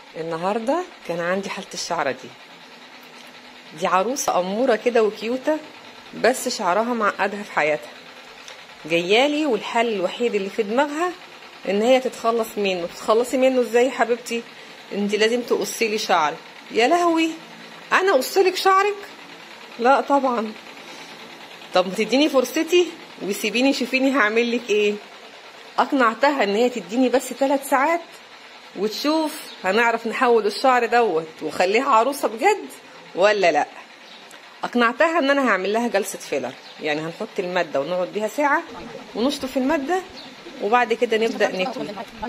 النهارده كان عندي حالة الشعرة دي دي عروسة أمورة كده وكيوتة بس شعرها معقدها في حياتها جيالي والحل الوحيد اللي في دماغها ان هي تتخلص منه تتخلصي منه ازاي يا حبيبتي انت لازم تقصي لي شعرك يا لهوي انا اقصلك شعرك لا طبعا طب ما تديني فرصتي وسيبيني شوفيني هعمل لك ايه اقنعتها ان هي تديني بس ثلاث ساعات وتشوف هنعرف نحول الشعر دوت وخليها عروسه بجد ولا لا اقنعتها ان انا هعمل لها جلسه فيلر يعني هنحط الماده ونقعد بيها ساعه ونشطف الماده وبعد كده نبدا نكوي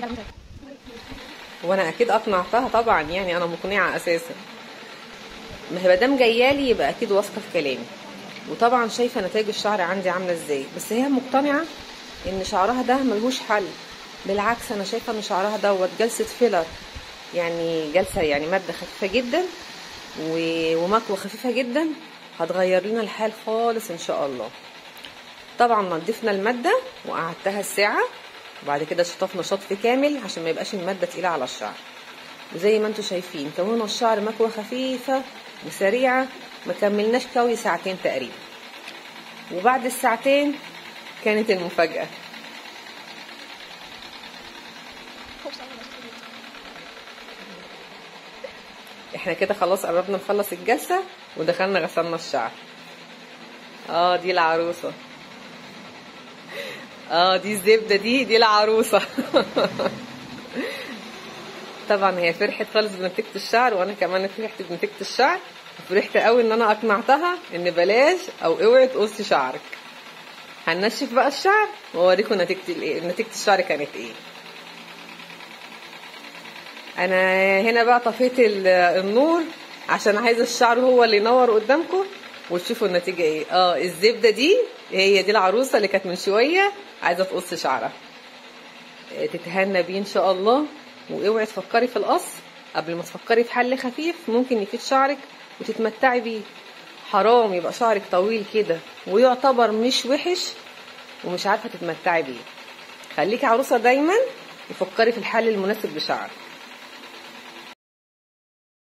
وانا اكيد اقنعتها طبعا يعني انا مقنعه اساسا ما هي مادام جايالي يبقى اكيد واثقه في كلامي وطبعا شايفه نتائج الشعر عندي عامله ازاي بس هي مقتنعه ان شعرها ده ملهوش حل بالعكس انا شايفه ان شعرها دوت جلسه فيلر يعني جلسه يعني ماده خفيفه جدا و- ومكوه خفيفه جدا هتغير لنا الحال خالص ان شاء الله طبعا نضفنا الماده وقعدتها الساعه وبعد كده شطفنا شطف كامل عشان ما يبقاش الماده تقيله على الشعر وزي ما انتم شايفين كونا الشعر مكوه خفيفه وسريعه ما كملناش كوي ساعتين تقريبا وبعد الساعتين كانت المفاجاه احنا كده خلاص قربنا نخلص الجلسة ودخلنا غسلنا الشعر اه دي العروسة اه دي الزبدة دي دي العروسة طبعا هي فرحت خالص بنتيجة الشعر وانا كمان فرحت بنتيجة الشعر فرحت قوي ان انا اقنعتها ان بلاش او اوعي تقصي شعرك هنشف بقى الشعر واوريكم نتيجة الايه نتيجة الشعر كانت ايه انا هنا بقى طفيت ال- النور عشان عايزه الشعر هو اللي ينور قدامكم وتشوفوا النتيجه ايه اه الزبده دي هي دي العروسه اللي كانت من شويه عايزه تقص شعرها آه، تتهنى بيه ان شاء الله واوعي تفكري في القص قبل ما تفكري في حل خفيف ممكن يفيد شعرك وتتمتعي بيه حرام يبقى شعرك طويل كده ويعتبر مش وحش ومش عارفه تتمتعي بيه خليكي عروسه دايما وفكري في الحل المناسب لشعرك